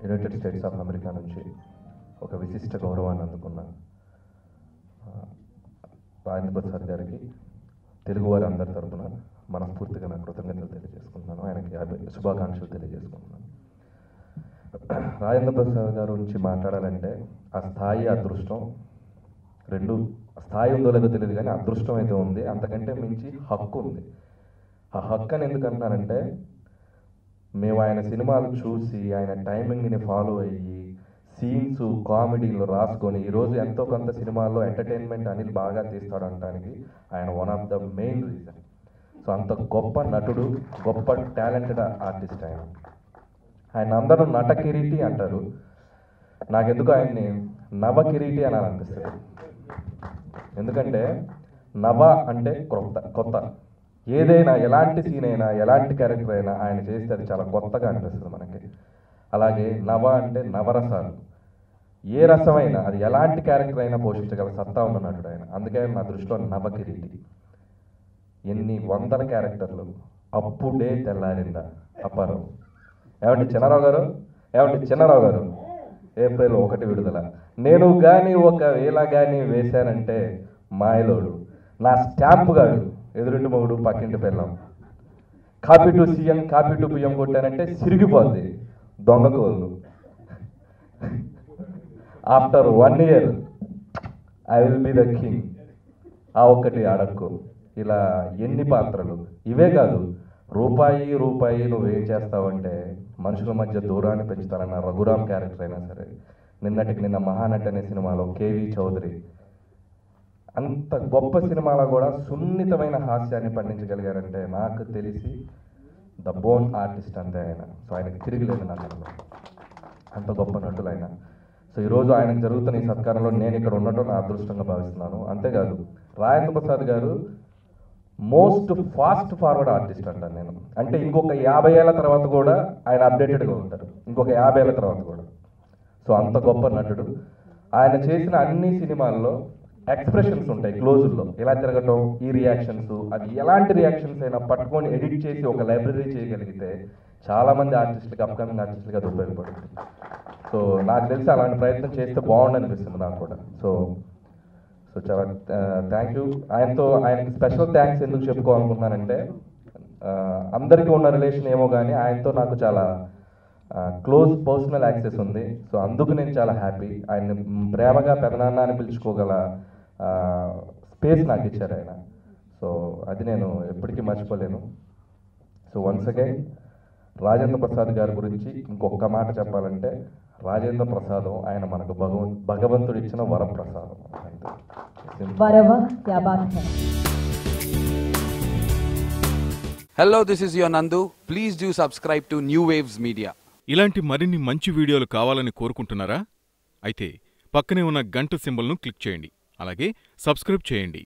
United states of America నుంచి ఒక విశిష్ట గౌరవాన్ని అందుకున్న ఆ, రాజేంద్ర ప్రసాద్ గారికి తెలుగువారి అందరి తరపున మనస్ఫూర్తిగా నా కృతజ్ఞతలు తెలియజేసుకుంటున్నాను ఆయనకి అభి- శుభాకాంక్షలు తెలియజేసుకుంటున్నాను రాజేంద్ర ప్రసాద్ గారి గురించి మాట్లాడాలంటే ఆ స్థాయి అదృష్టం రెండు స్థాయి ఉందో లేదో తెలియదు కానీ అదృష్టం అయితే ఉంది అంతకంటే మించి హక్కు ఉంది ఆ హక్కు అని ఎందుకు అంటున్నానంటే మేము ఆయన సినిమాలు చూసి ఆయన టైమింగ్ని ఫాలో అయ్యి సీన్స్ కామెడీలు రాసుకొని ఈరోజు ఎంతో కొంత సినిమాల్లో ఎంటర్టైన్మెంట్ అనిల్ బాగా తీస్తాడు అనడానికి ఆయన one of the main reason so అంత గొప్ప నటుడు గొప్ప టాలెంటెడ్ ఆర్టిస్ట్ ఆయన ఆయన అందరూ నట కిరీటి అంటారు నాకెందుకు ఆయన్ని నవ కిరీటి అని అనిపిస్తుంది ఎందుకంటే నవ అంటే క్రొత్త కొత్త ఏదైనా ఎలాంటి సీన్ అయినా ఎలాంటి క్యారెక్టర్ అయినా ఆయన చేస్తే అది చాలా కొత్తగా అనిపిస్తుంది మనకి అలాగే నవ అంటే నవరసాలు ఏ రసమైనా అది ఎలాంటి క్యారెక్టర్ అయినా పోషించగల సత్తా ఉన్న నటుడు ఆయన అందుకే నా దృష్టిలో నవ కిరీటి ఎన్ని వందల క్యారెక్టర్లు అప్పుడే తెల్లారిందా అప్పారావు ఏమండి చిన్నారావు గారు ఏమండి చిన్నారావు గారు ఏప్రిల్ ఒకటి విడుదల నేను కానీ ఒకవేళ కానీ వేశానంటే మాయలోడు నా స్టాంప్ గాడు ఎదురింటి మొగుడు పక్కింటి పిల్లం copy to CM copy to PM కొట్టానంటే సిరిగిపోద్ది దొంగ కోళ్ళు after one year I will be the king ఆ ఒక్కటి అడక్కు ఇలా ఎన్ని పాత్రలు ఇవే కాదు రూపాయి రూపాయి నువ్వు ఏం చేస్తావంటే మనుషుల మధ్య దూరాన్ని పెంచుతారన్న రఘురామ్ క్యారెక్టర్ అయినా సరే నిన్నటికి నిన్న మహానటి అనే సినిమాలో కేవి చౌదరి అంత గొప్ప సినిమాలో కూడా సున్నితమైన హాస్యాన్ని పండించగలిగారంటే నాకు తెలిసి ద బోన్ ఆర్టిస్ట్ అంతే ఆయన సో ఆయనకి తిరిగిలేదు నన్ను అంత గొప్ప నటులు ఆయన సో ఈరోజు ఆయనకు జరుగుతున్న ఈ సత్కారంలో నేను ఇక్కడ ఉండటం నా అదృష్టంగా భావిస్తున్నాను అంతేకాదు రాజేంద్ర ప్రసాద్ గారు మోస్ట్ ఫాస్ట్ ఫార్వర్డ్ ఆర్టిస్ట్ అంటాను నేను అంటే ఇంకొక యాభై ఏళ్ళ తర్వాత కూడా ఆయన అప్డేటెడ్గా ఉంటారు ఇంకొక యాభై ఏళ్ళ తర్వాత కూడా సో అంత గొప్ప నటుడు ఆయన చేసిన అన్ని సినిమాల్లో ఎక్స్ప్రెషన్స్ ఉంటాయి క్లోజుల్లో ఎలా తిరగటం ఈ రియాక్షన్స్ అది ఎలాంటి రియాక్షన్స్ అయినా పట్టుకొని ఎడిట్ చేసి ఒక లైబ్రరీ చేయగలిగితే చాలా మంది ఆర్టిస్టులకి అప్కమింగ్ ఆర్టిస్టులకి అది ఉపయోగపడుతుంది సో నాకు తెలిసి అలాంటి ప్రయత్నం చేస్తే బాగుండు అనిపిస్తుంది నాకు కూడా సో సో చాలా థ్యాంక్ యూ ఆయనతో ఆయనకి స్పెషల్ థ్యాంక్స్ ఎందుకు చెప్పుకోవాలనుకున్నానంటే ఆ, అందరికీ ఉన్న రిలేషన్ ఏమో కానీ ఆయనతో నాకు చాలా క్లోజ్ పర్సనల్ యాక్సెస్ ఉంది సో అందుకు నేను చాలా హ్యాపీ ఆయన ప్రేమగా పెదనాన్న అని పిలుచుకోగల స్పేస్ నాకు ఇచ్చారు ఆయన సో అది నేను ఎప్పటికీ మర్చిపోలేను so once again Rajendra Prasad గారి గురించి ఇంకొక మాట చెప్పాలంటే రాజేంద్ర ప్రసాదం ఆయన మనకు భగవ భగవంతుడు ఇచ్చిన వరప్రసాదం అంతే. वरव क्या बात है Hello, this is your Nandu. Please do subscribe to New Waves Media. ఇలాంటి మరిన్ని మంచి వీడియోలు కావాలని కోరుకుంటున్నారా అయితే పక్కనే ఉన్న గంట సింబల్ను క్లిక్ చేయండి అలాగే సబ్స్క్రైబ్ చేయండి